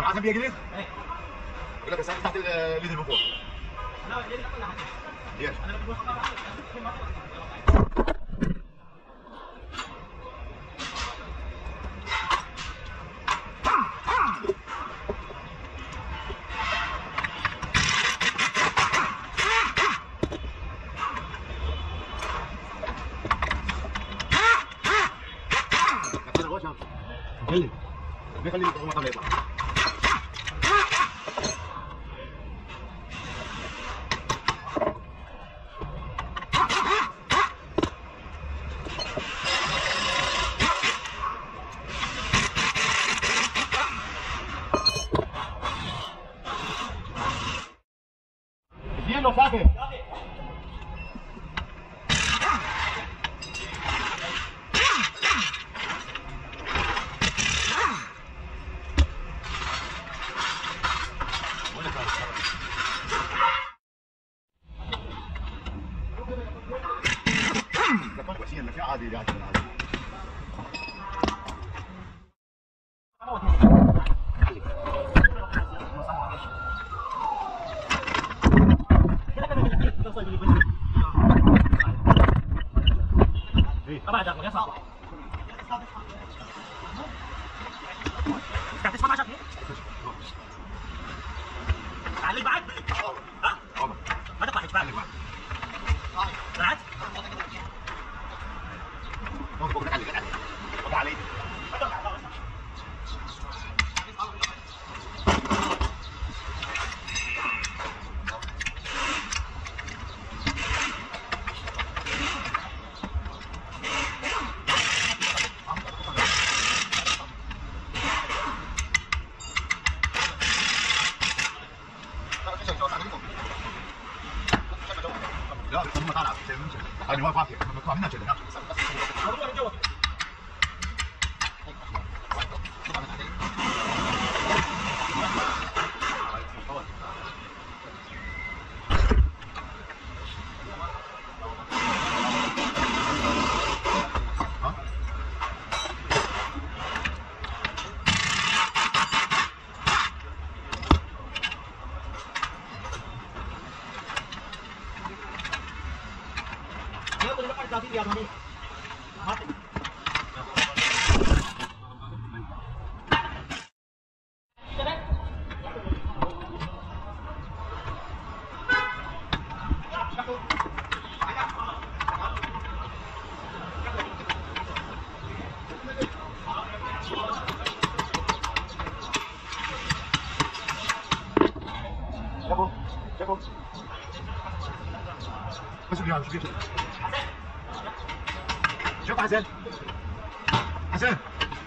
معاه كان بيجلس يقول لك اسال تحت الايد من فوق يس خلي خلي الطعم يطلع Cielo, saque. ده كان كويسين لك عادي عادي عادي طبعا ده مقياس صعب تحت اسمه 10 تعلق بعد ها ما تطلع حجبان طلعت فوق علي علي فوق علي لا ثم طالع انا ما فاكر لما طلع منها كذا موضوع من جوا Dia boleh dapat kaki dia ni. Mati. شوفوا شوفوا بس بيها شوف شوف حسن حسن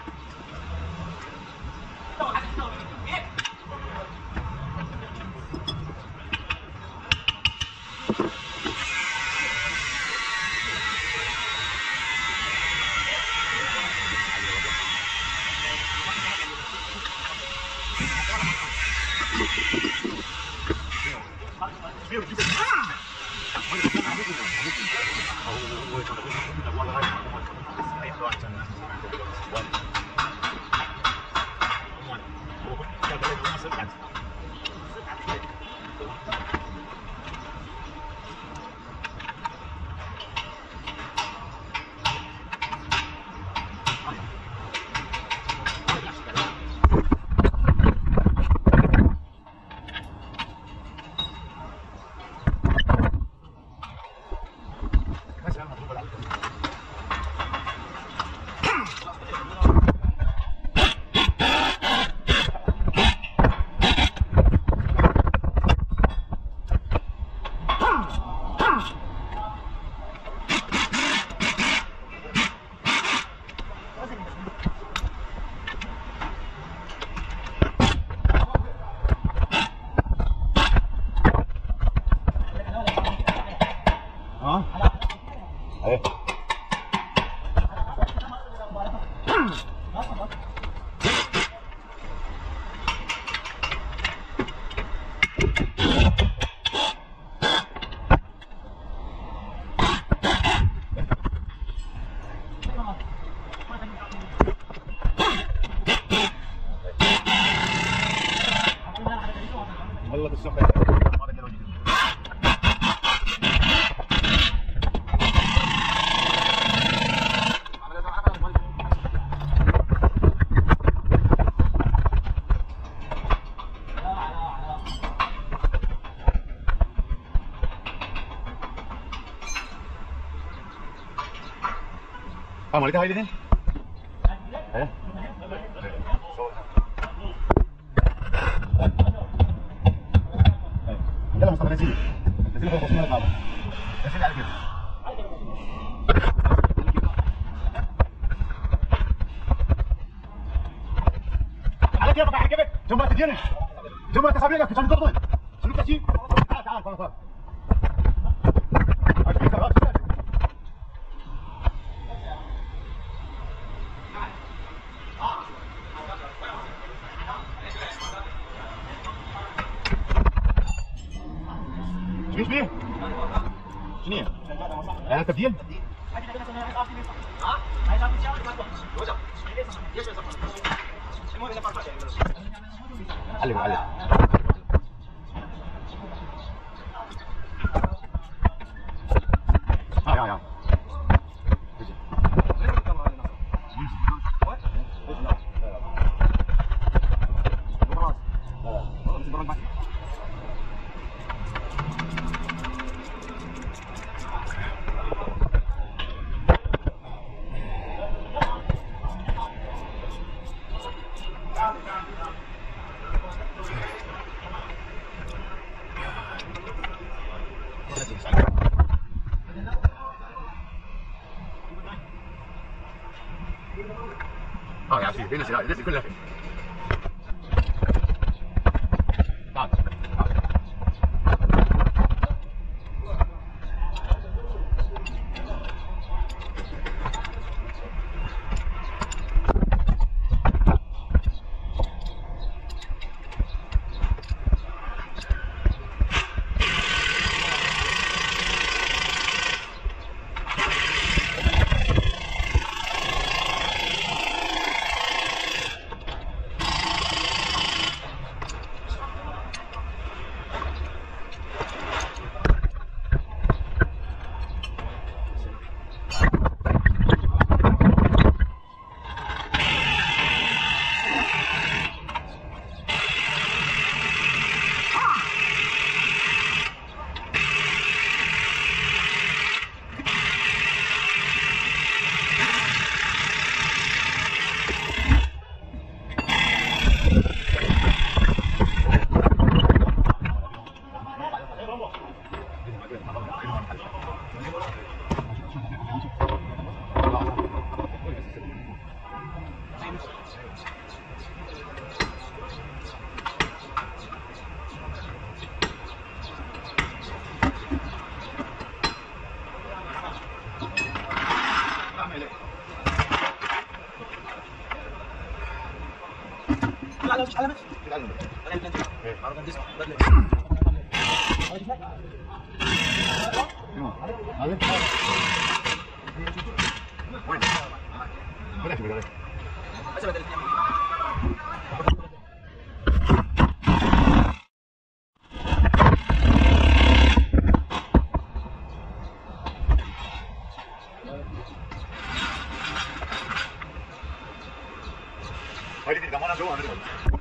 ها ايه يلا بالسوق هذا اللي موجود Ah, malika haydi din. Eh? يلا مصطفى نزيل نزيل فوق الصورة الغابة نزيل على كده على كيفك على كيفك ثم تديني ثم تسابينك عشان تضل شنو تحكي تعال تعال خلاص خلاص أشوفك، أشوفك. شنو اسمه؟ شنو هي؟ يعني تبديل؟ علم علم اه يا يا اه يا سيدي نزل نزل كلها فيه تعال تعال. علامة علامة تعال. علامة إيه. عرض الديسك بدل هذا وين؟ وين اكتب عليه؟ بس بدل الاثنين هاي دي كمان جوا